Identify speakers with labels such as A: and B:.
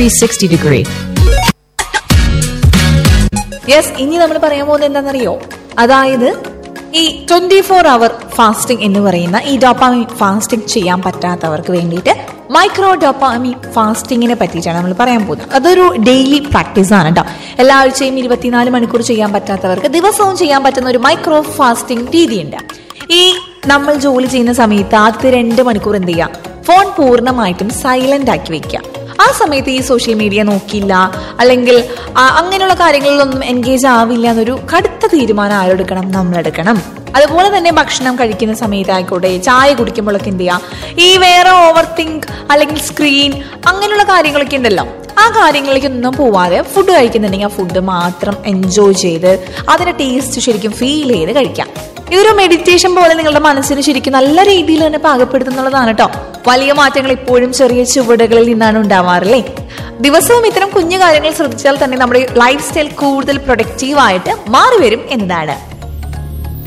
A: 360 degree.
B: Yes ഇനി നമ്മൾ പറയാൻ പോകുന്നത് എന്താണെന്നറിയോ അതായത് ഈ ട്വന്റി ഫോർ അവർ ഫാസ്റ്റിംഗ് എന്ന് പറയുന്ന ഈ ഡോപ്പാമിൻ ഫാസ്റ്റിംഗ് ചെയ്യാൻ പറ്റാത്തവർക്ക് വേണ്ടിയിട്ട് മൈക്രോ ഡോപ്പാമിൻ ഫാസ്റ്റിങ്ങിനെ പറ്റിയിട്ടാണ് നമ്മൾ പറയാൻ പോകുന്നത് അതൊരു ഡെയിലി പ്രാക്ടീസ് ആണ് കേട്ടോ എല്ലാ ആഴ്ചയും ഇരുപത്തിനാല് മണിക്കൂർ ചെയ്യാൻ പറ്റാത്തവർക്ക് ദിവസവും ചെയ്യാൻ പറ്റുന്ന ഒരു മൈക്രോ ഫാസ്റ്റിംഗ് രീതിയുണ്ട് ഈ നമ്മൾ ജോലി ചെയ്യുന്ന സമയത്ത് ആദ്യത്തെ രണ്ട് മണിക്കൂർ എന്ത് ചെയ്യുക ഫോൺ പൂർണ്ണമായിട്ടും സൈലന്റ് ആക്കി വെക്കുക ആ സമയത്ത് ഈ സോഷ്യൽ മീഡിയ നോക്കിയില്ല അല്ലെങ്കിൽ ആ, അങ്ങനെയുള്ള കാര്യങ്ങളിലൊന്നും എൻഗേജ് ആവില്ല എന്നൊരു കടുത്ത തീരുമാനം ആരെടുക്കണം നമ്മളെടുക്കണം അതുപോലെ തന്നെ ഭക്ഷണം കഴിക്കുന്ന സമയത്തായിക്കോട്ടെ ചായ കുടിക്കുമ്പോഴൊക്കെ എന്ത് ചെയ്യുക ഈ വേറെ ഓവർ തിങ്ക് അല്ലെങ്കിൽ സ്ക്രീൻ അങ്ങനെയുള്ള കാര്യങ്ങളൊക്കെ ഉണ്ടല്ലോ ആ കാര്യങ്ങളിലേക്കൊന്നും പോവാതെ ഫുഡ് കഴിക്കുന്നുണ്ടെങ്കിൽ ആ ഫുഡ് മാത്രം എൻജോയ് ചെയ്ത് അതിന്റെ ടേസ്റ്റ് ശരിക്കും ഫീൽ ചെയ്ത് കഴിക്കാം ഇതൊരു മെഡിറ്റേഷൻ പോലെ നിങ്ങളുടെ മനസ്സിന് ശരിക്കും നല്ല രീതിയിൽ തന്നെ പാകപ്പെടുത്തുന്നുള്ളതാണ് കേട്ടോ വലിയ മാറ്റങ്ങൾ ഇപ്പോഴും ചെറിയ ചുവടുകളിൽ നിന്നാണ് ഉണ്ടാവാറില്ലേ ദിവസവും ഇത്തരം കുഞ്ഞു കാര്യങ്ങൾ ശ്രദ്ധിച്ചാൽ തന്നെ നമ്മുടെ ലൈഫ് സ്റ്റൈൽ കൂടുതൽ പ്രൊഡക്റ്റീവ് ആയിട്ട് മാറി വരും എന്നതാണ്